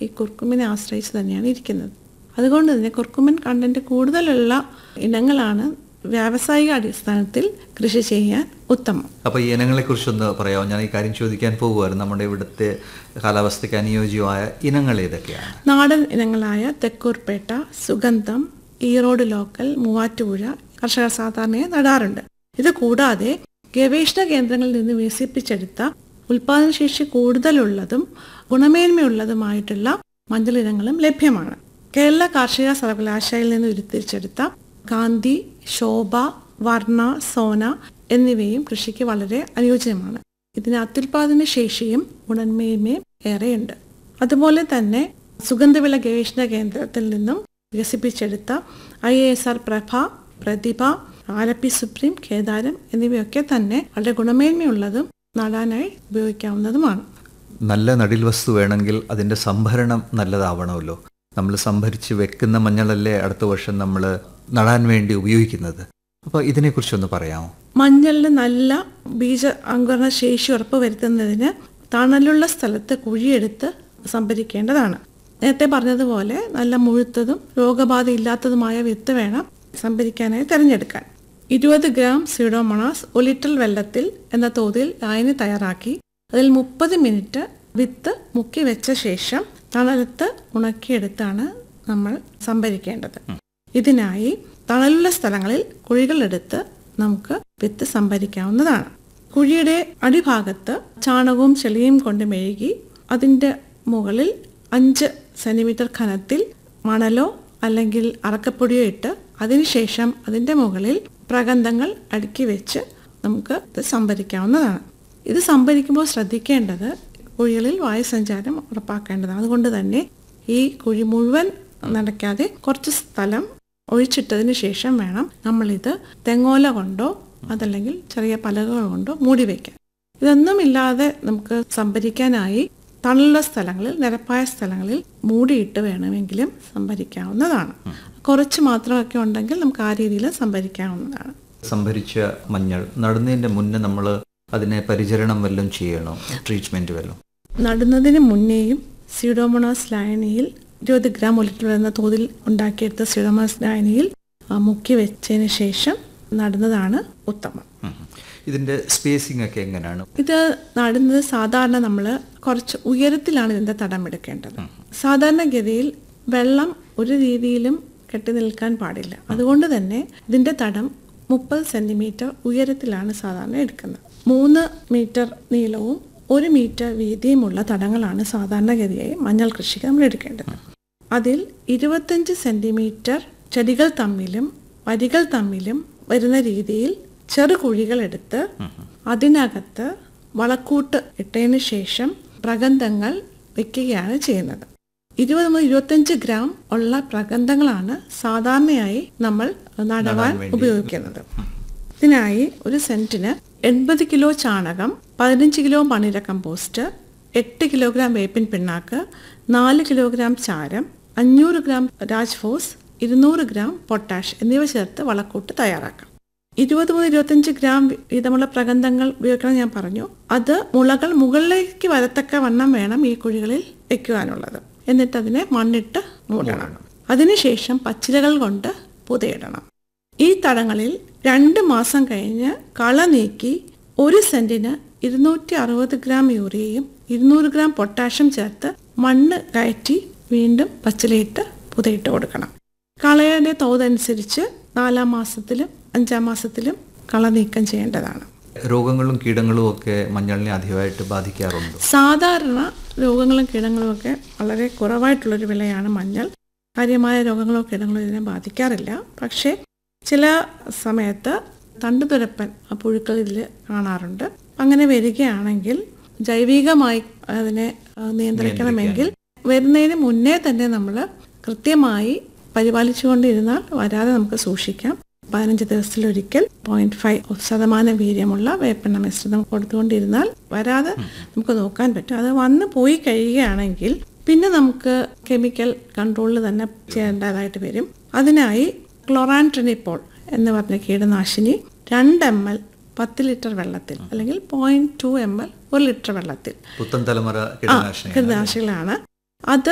ഈ കുർക്കുമിനെ ആശ്രയിച്ച് തന്നെയാണ് ഇരിക്കുന്നത് അതുകൊണ്ട് തന്നെ കുർക്കുമിൻ കണ്ടന്റ് കൂടുതലുള്ള ഇനങ്ങളാണ് വ്യാവസായിക അടിസ്ഥാനത്തിൽ കൃഷി ചെയ്യാൻ ഉത്തമം അപ്പോൾ ഈ ഇനങ്ങളെക്കുറിച്ചൊന്ന് പറയാമോ ഞാൻ ഈ കാര്യം ചോദിക്കാൻ പോകുമായിരുന്നു നമ്മുടെ ഇവിടുത്തെ കാലാവസ്ഥയ്ക്ക് അനുയോജ്യമായ ഇനങ്ങൾ ഏതൊക്കെയാണ് നാടൻ ഇനങ്ങളായ തെക്കൂർപേട്ട സുഗന്ധം ഈറോഡ് ലോക്കൽ മൂവാറ്റുപുഴ കർഷകർ സാധാരണയായി നടാറുണ്ട് ഇത് കൂടാതെ ഗവേഷണ കേന്ദ്രങ്ങളിൽ നിന്ന് വികസിപ്പിച്ചെടുത്ത ഉൽപാദനശേഷി കൂടുതലുള്ളതും ഗുണമേന്മയുള്ളതുമായിട്ടുള്ള മഞ്ഞൾ ഇനങ്ങളും ലഭ്യമാണ് കേരള കാർഷിക സർവകലാശാലയിൽ നിന്ന് ഉരുത്തിരിച്ചെടുത്ത കാന്തി ശോഭ വർണ്ണ സോന എന്നിവയും കൃഷിക്ക് വളരെ അനുയോജ്യമാണ് ഇതിന് അത്യുൽപാദന ശേഷിയും ഗുണമേന്മയും ഏറെയുണ്ട് അതുപോലെ തന്നെ സുഗന്ധവിള ഗവേഷണ കേന്ദ്രത്തിൽ നിന്നും വികസിപ്പിച്ചെടുത്ത I S R Prabha Prathibha Alleppey supreme Kedaram എന്നിവയൊക്കെ തന്നെ വളരെ ഗുണമേന്മയുള്ളതും നടാനായി ഉപയോഗിക്കാവുന്നതുമാണ് നല്ല നടിൽ വസ്തു വേണമെങ്കിൽ അതിൻ്റെ സംഭരണം നല്ലതാവണമല്ലോ നമ്മൾ സംഭരിച്ച് വെക്കുന്ന മഞ്ഞളല്ലേ അടുത്ത വർഷം നമ്മൾ നടാൻ വേണ്ടി ഉപയോഗിക്കുന്നത് അപ്പോൾ ഇതിനെക്കുറിച്ചൊന്ന് പറയാമോ മഞ്ഞളിന് നല്ല ബീജ അങ്കുരണ ശേഷി ഉറപ്പുവരുത്തുന്നതിന് തണലുള്ള സ്ഥലത്ത് കുഴിയെടുത്ത് സംഭരിക്കേണ്ടതാണ് നേരത്തെ പറഞ്ഞതുപോലെ നല്ല മുഴുത്തതും രോഗബാധ ഇല്ലാത്തതുമായ വിത്ത് വേണം സംഭരിക്കാനായി തിരഞ്ഞെടുക്കാൻ ഇരുപത് ഗ്രാം സ്യൂഡോമോണാസ് ഒരു ലിറ്റർ വെള്ളത്തിൽ എന്ന തോതിൽ ലായനി തയ്യാറാക്കി അതിൽ മുപ്പത് മിനിറ്റ് വിത്ത് മുക്കി വെച്ച ശേഷം തണലത്ത് ഉണക്കിയെടുത്താണ് നമ്മൾ സംഭരിക്കേണ്ടത് ഇതിനായി തണലുള്ള സ്ഥലങ്ങളിൽ കുഴികളെടുത്ത് നമുക്ക് വിത്ത് സംഭരിക്കാവുന്നതാണ് കുഴിയുടെ അടിഭാഗത്ത് ചാണകവും ചെളിയും കൊണ്ട് മെഴുകി അതിൻ്റെ മുകളിൽ അഞ്ച് സെന്റിമീറ്റർ ഖനത്തിൽ മണലോ അല്ലെങ്കിൽ അറക്കപ്പൊടിയോ ഇട്ട് അതിനുശേഷം അതിൻ്റെ മുകളിൽ പ്രഗന്ധങ്ങൾ അടുക്കി വെച്ച് നമുക്ക് ഇത് സംഭരിക്കാവുന്നതാണ് ഇത് സംഭരിക്കുമ്പോൾ ശ്രദ്ധിക്കേണ്ടത് കുഴികളിൽ വായുസഞ്ചാരം ഉറപ്പാക്കേണ്ടതാണ് അതുകൊണ്ട് തന്നെ ഈ കുഴി മുഴുവൻ നടക്കാതെ കുറച്ച് സ്ഥലം ഒഴിച്ചിട്ടതിന് ശേഷം വേണം നമ്മളിത് തെങ്ങോല കൊണ്ടോ അതല്ലെങ്കിൽ ചെറിയ പലകകൾ കൊണ്ടോ മൂടി വയ്ക്കാൻ ഇതൊന്നും ഇല്ലാതെ നമുക്ക് സംഭരിക്കാനായി തണലുള്ള സ്ഥലങ്ങളിൽ നിരപ്പായ സ്ഥലങ്ങളിൽ മൂടിയിട്ട് വേണമെങ്കിലും സംഭരിക്കാവുന്നതാണ് കുറച്ച് മാത്രമൊക്കെ ഉണ്ടെങ്കിൽ നമുക്ക് ആ രീതിയിൽ സംഭരിക്കാവുന്നതാണ് സംഭരിച്ച മഞ്ഞൾ നടുന്നതിൻ്റെ മുന്നേ നമ്മൾ അതിനെ പരിചരണം വല്ലതും ചെയ്യണോ ട്രീറ്റ്മെൻറ്റ് വല്ലതും നടുന്നതിന് മുന്നേയും സ്യൂഡോമോണാസ് ലായനിയിൽ ഇരുപത് ഗ്രാം ഒരു ലിറ്റർ എന്ന തോതിൽ ഉണ്ടാക്കിയെടുത്ത സ്യൂഡോമോണാസ് ലായനിയിൽ ആ, മുക്കി വെച്ചതിന് ശേഷം നടുന്നതാണ് ഉത്തമം ഇതിൻ്റെ സ്പേസിംഗ് ഒക്കെ എങ്ങനെയാണ് ഇത് നടുന്നത് സാധാരണ നമ്മൾ കുറച്ച് ഉയരത്തിലാണ് ഇതിന്റെ തടം എടുക്കേണ്ടത് സാധാരണഗതിയിൽ വെള്ളം ഒരു രീതിയിലും കെട്ടി നിൽക്കാൻ പാടില്ല അതുകൊണ്ട് തന്നെ ഇതിന്റെ തടം മുപ്പത് സെന്റിമീറ്റർ ഉയരത്തിലാണ് സാധാരണ എടുക്കുന്നത് മൂന്ന് മീറ്റർ നീളവും ഒരു മീറ്റർ വീതിയുമുള്ള തടങ്ങളാണ് സാധാരണഗതിയായി മഞ്ഞൾ കൃഷിക്ക് നമ്മൾ എടുക്കേണ്ടത് അതിൽ ഇരുപത്തഞ്ച് സെന്റിമീറ്റർ ചെടികൾ തമ്മിലും വരികൾ തമ്മിലും വരുന്ന രീതിയിൽ ചെറു കുഴികൾ എടുത്ത് അതിനകത്ത് വളക്കൂട്ട് ഇട്ടതിന് ശേഷം പ്രഗന്ധങ്ങൾ വെക്കുകയാണ് ചെയ്യുന്നത് ഇരുപത് മുതൽ ഇരുപത്തഞ്ച് ഗ്രാം ഉള്ള പ്രഗന്ധങ്ങളാണ് സാധാരണയായി നമ്മൾ നടുവാൻ ഉപയോഗിക്കുന്നത് ഇതിനായി ഒരു സെന്റിന് എൺപത് കിലോ ചാണകം പതിനഞ്ച് കിലോ മണിര കമ്പോസ്റ്റ് എട്ട് കിലോഗ്രാം വേപ്പിൻ പിണ്ണാക്ക് നാല് കിലോഗ്രാം ചാരം അഞ്ഞൂറ് ഗ്രാം രാജ്ഫോസ് ഇരുന്നൂറ് ഗ്രാം പൊട്ടാഷ് എന്നിവ ചേർത്ത് വളക്കൂട്ട് തയ്യാറാക്കാം ഇരുപത് മുതൽ ഇരുപത്തഞ്ച് ഗ്രാം വീതമുള്ള പ്രഗന്ധങ്ങൾ ഉപയോഗിക്കണം ഞാൻ പറഞ്ഞു അത് മുളകൾ മുകളിലേക്ക് വരത്തക്ക വണ്ണം വേണം ഈ കുഴികളിൽ വെക്കുവാനുള്ളത് എന്നിട്ട് അതിനെ മണ്ണിട്ട് മൂടണം അതിനുശേഷം പച്ചിലകൾ കൊണ്ട് പുതയിടണം ഈ തടങ്ങളിൽ രണ്ട് മാസം കഴിഞ്ഞ് കള നീക്കി ഒരു സെന്റിന് ഇരുന്നൂറ്റി അറുപത് ഗ്രാം യൂറിയയും ഇരുന്നൂറ് ഗ്രാം പൊട്ടാഷ്യം ചേർത്ത് മണ്ണ് കയറ്റി വീണ്ടും പച്ചിലയിട്ട് പുതയിട്ട് കൊടുക്കണം കളയുടെ തോതനുസരിച്ച് നാലാം മാസത്തിലും അഞ്ചാം മാസത്തിലും കള നീക്കം ചെയ്യേണ്ടതാണ് രോഗങ്ങളും കീടങ്ങളും ഒക്കെ മഞ്ഞളിനെ അധികമായിട്ട് ബാധിക്കാറുണ്ട് സാധാരണ രോഗങ്ങളും കീടങ്ങളും ഒക്കെ വളരെ കുറവായിട്ടുള്ളൊരു വിളയാണ് മഞ്ഞൾ കാര്യമായ രോഗങ്ങളോ കീടങ്ങളോ ഇതിനെ ബാധിക്കാറില്ല പക്ഷേ ചില സമയത്ത് തണ്ടുതുരപ്പൻ ആ പുഴുക്കൾ ഇതിൽ കാണാറുണ്ട് അങ്ങനെ വരികയാണെങ്കിൽ ജൈവികമായി അതിനെ ആ, നിയന്ത്രിക്കണമെങ്കിൽ വരുന്നതിന് മുന്നേ തന്നെ നമ്മൾ കൃത്യമായി പരിപാലിച്ചുകൊണ്ടിരുന്നാൽ വരാതെ നമുക്ക് സൂക്ഷിക്കാം പതിനഞ്ച് ദിവസത്തിലൊരിക്കൽ പോയിന്റ് ഫൈവ് ശതമാനം വീര്യമുള്ള വേപ്പെണ്ണ മിശ്രിതം കൊടുത്തുകൊണ്ടിരുന്നാൽ വരാതെ നമുക്ക് നോക്കാൻ പറ്റും അത് വന്ന് പോയി കഴിയുകയാണെങ്കിൽ പിന്നെ നമുക്ക് കെമിക്കൽ കൺട്രോളിൽ തന്നെ ചെയ്യേണ്ടതായിട്ട് വരും അതിനായി ക്ലോറാൻട്രിനിപ്പോൾ എന്ന് പറഞ്ഞ കീടനാശിനി രണ്ട് എം എൽ പത്ത് ലിറ്റർ വെള്ളത്തിൽ അല്ലെങ്കിൽ പോയിന്റ് ടു എം എൽ ഒരു ലിറ്റർ വെള്ളത്തിൽ പുത്തൻ തലമുറ ആ കീടനാശിനി കീടനാശിനികളാണ് അത്